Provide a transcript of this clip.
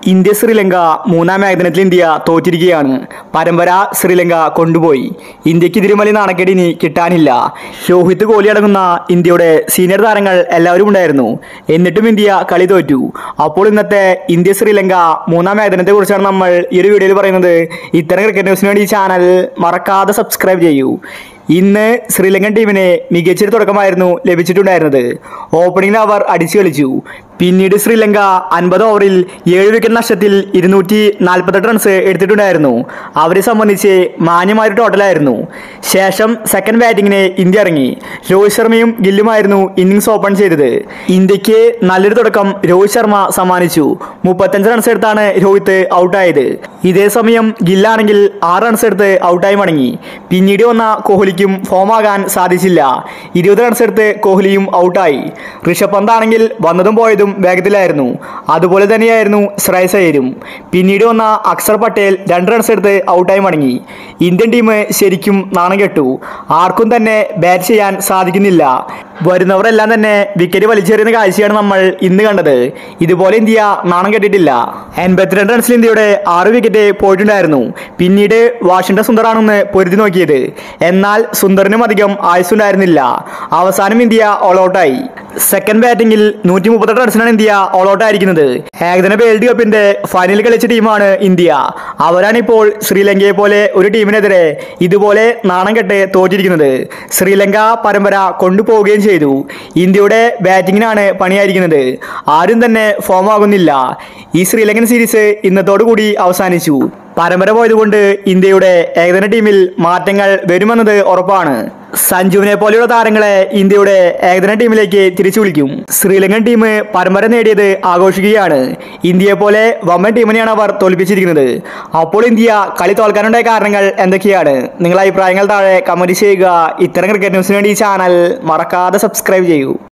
India Sri Lanka മൂന്നാം ഏകദിനത്തിൽ India തോറ്റിരിക്കുകയാണ് പരമ്പര ശ്രീലങ്ക കൊണ്ടുപോയി ഇന്ത്യക്ക് ഇതിരുമലി നാണക്കേട് ഇനി കിട്ടാനില്ല രോഹിത് കോഹ്ലി അടങ്ങുന്ന ഇന്ത്യയുടെ സീനിയർ താരങ്ങൾ എല്ലാവരും ഉണ്ടായിരുന്നു എന്നിട്ടും ഇന്ത്യ കളി തോറ്റു അപ്പോൾ ഇന്നത്തെ ഇന്ത്യ ശ്രീലങ്ക മൂന്നാം ഏകദിനത്തെ കുറിച്ചാണ് നമ്മൾ ഈ ഒരു വീഡിയോയിൽ പറയുന്നത് ഇത്തരം ക്രിക്കറ്റ് ന്യൂസിന് വേണ്ടി ഈ ചാനൽ മറക്കാതെ സബ്സ്ക്രൈബ് ചെയ്യൂ ഇന്ന് ശ്രീലങ്കൻ ടീമിന് മികച്ചൊരു തുടക്കമായിരുന്നു ലഭിച്ചിട്ടുണ്ടായിരുന്നത് ഓപ്പണിംഗിൽ അവർ അടിച്ചു കളിച്ചു പിന്നീട് ശ്രീലങ്ക അൻപത് ഓവറിൽ ഏഴ് വിക്കറ്റ് നഷ്ടത്തിൽ ഇരുന്നൂറ്റി നാൽപ്പത്തെട്ട് റൺസ് എടുത്തിട്ടുണ്ടായിരുന്നു അവരെ സംബന്ധിച്ച് മാന്യമായൊരു ടോട്ടലായിരുന്നു ശേഷം സെക്കൻഡ് ബാറ്റിങ്ങിന് ഇന്ത്യ ഇറങ്ങി രോഹിത് ശർമ്മയും ഗില്ലുമായിരുന്നു ഇന്നിങ്സ് ഓപ്പൺ ചെയ്തത് ഇന്ത്യക്ക് നല്ലൊരു തുടക്കം രോഹിത് ശർമ്മ സമ്മാനിച്ചു മുപ്പത്തഞ്ച് റൺസ് എടുത്താണ് രോഹിത് ഔട്ടായത് ഇതേ സമയം ഗില്ലാണെങ്കിൽ ആറ് റൺസ് എടുത്ത് ഔട്ടായി മടങ്ങി പിന്നീട് വന്ന കോഹ്ലിക്കും ഫോമാകാൻ സാധിച്ചില്ല ഇരുപത് റൺസ് എടുത്ത് കോഹ്ലിയും ഔട്ടായി ഋഷഭ് പന്ത് ആണെങ്കിൽ വന്നതും പോയതും വേഗത്തിലായിരുന്നു അതുപോലെ തന്നെയായിരുന്നു ശ്രേയസ് അയ്യരും പിന്നീട് വന്ന അക്സർ പട്ടേൽ രണ്ട് റൺസ് എടുത്ത് ഔട്ടായി മടങ്ങി ഇന്ത്യൻ ടീം ശരിക്കും നാണം കെട്ടു ആർക്കും തന്നെ ബാറ്റ് ചെയ്യാൻ സാധിക്കുന്നില്ല വരുന്നവരെല്ലാം തന്നെ വിക്കറ്റ് വലിച്ചെറിയുന്ന കാഴ്ചയാണ് നമ്മൾ ഇന്ന് കണ്ടത് ഇതുപോലെ ഇന്ത്യ നാണം കെട്ടിട്ടില്ല എൺപത്തിരണ്ട് റൺസിൽ ഇന്ത്യയുടെ ആറ് വിക്കറ്റ് പോയിട്ടുണ്ടായിരുന്നു പിന്നീട് വാഷിംഗ്ടൺ സുന്ദറാണെന്ന് പൊരുതി നോക്കിയത് എന്നാൽ സുന്ദറിനും അധികം ആയുസ്സുണ്ടായിരുന്നില്ല അവസാനം ഇന്ത്യ ഓൾ ഔട്ടായി സെക്കൻഡ് ബാറ്റിംഗിൽ നൂറ്റി മുപ്പത്തെട്ട് റൺസിനാണ് ഇന്ത്യ ഓൾ ഔട്ട് ആയിരിക്കുന്നത് ഏകദിന വേൾഡ് കപ്പിന്റെ ഫൈനൽ കളിച്ച ടീമാണ് ഇന്ത്യ അവരാണിപ്പോൾ ശ്രീലങ്കയെ പോലെ ഒരു ടീമിനെതിരെ ഇതുപോലെ നാണം കെട്ട് തോറ്റിരിക്കുന്നത് ശ്രീലങ്ക പരമ്പര കൊണ്ടുപോവുകയും ചെയ്തു ഇന്ത്യയുടെ ബാറ്റിങ്ങിനാണ് പണിയായിരിക്കുന്നത് ആരും തന്നെ ഫോം ആകുന്നില്ല ഈ ശ്രീലങ്കൻ സീരീസ് ഇന്നത്തോടു കൂടി അവസാനിച്ചു പരമ്പര പോയതുകൊണ്ട് ഇന്ത്യയുടെ ഏകദിന ടീമിൽ മാറ്റങ്ങൾ വരുമെന്നത് ഉറപ്പാണ് സഞ്ജുവിനെ പോലെയുള്ള താരങ്ങളെ ഇന്ത്യയുടെ ഏകദിന ടീമിലേക്ക് തിരിച്ചു വിളിക്കും ശ്രീലങ്കൻ ടീം പരമ്പര നേടിയത് ആഘോഷിക്കുകയാണ് ഇന്ത്യയെ പോലെ വമ്പൻ ടീമിനെയാണ് അവർ തോൽപ്പിച്ചിരിക്കുന്നത് അപ്പോൾ ഇന്ത്യ കളി തോൽക്കാനുണ്ടായ കാരണങ്ങൾ എന്തൊക്കെയാണ് നിങ്ങളുടെ അഭിപ്രായങ്ങൾ താഴെ കമന്റ് ചെയ്യുക ഇത്തരം ക്രിക്കറ്റ് ന്യൂസിന് വേണ്ടി ഈ ചാനൽ മറക്കാതെ സബ്സ്ക്രൈബ് ചെയ്യൂ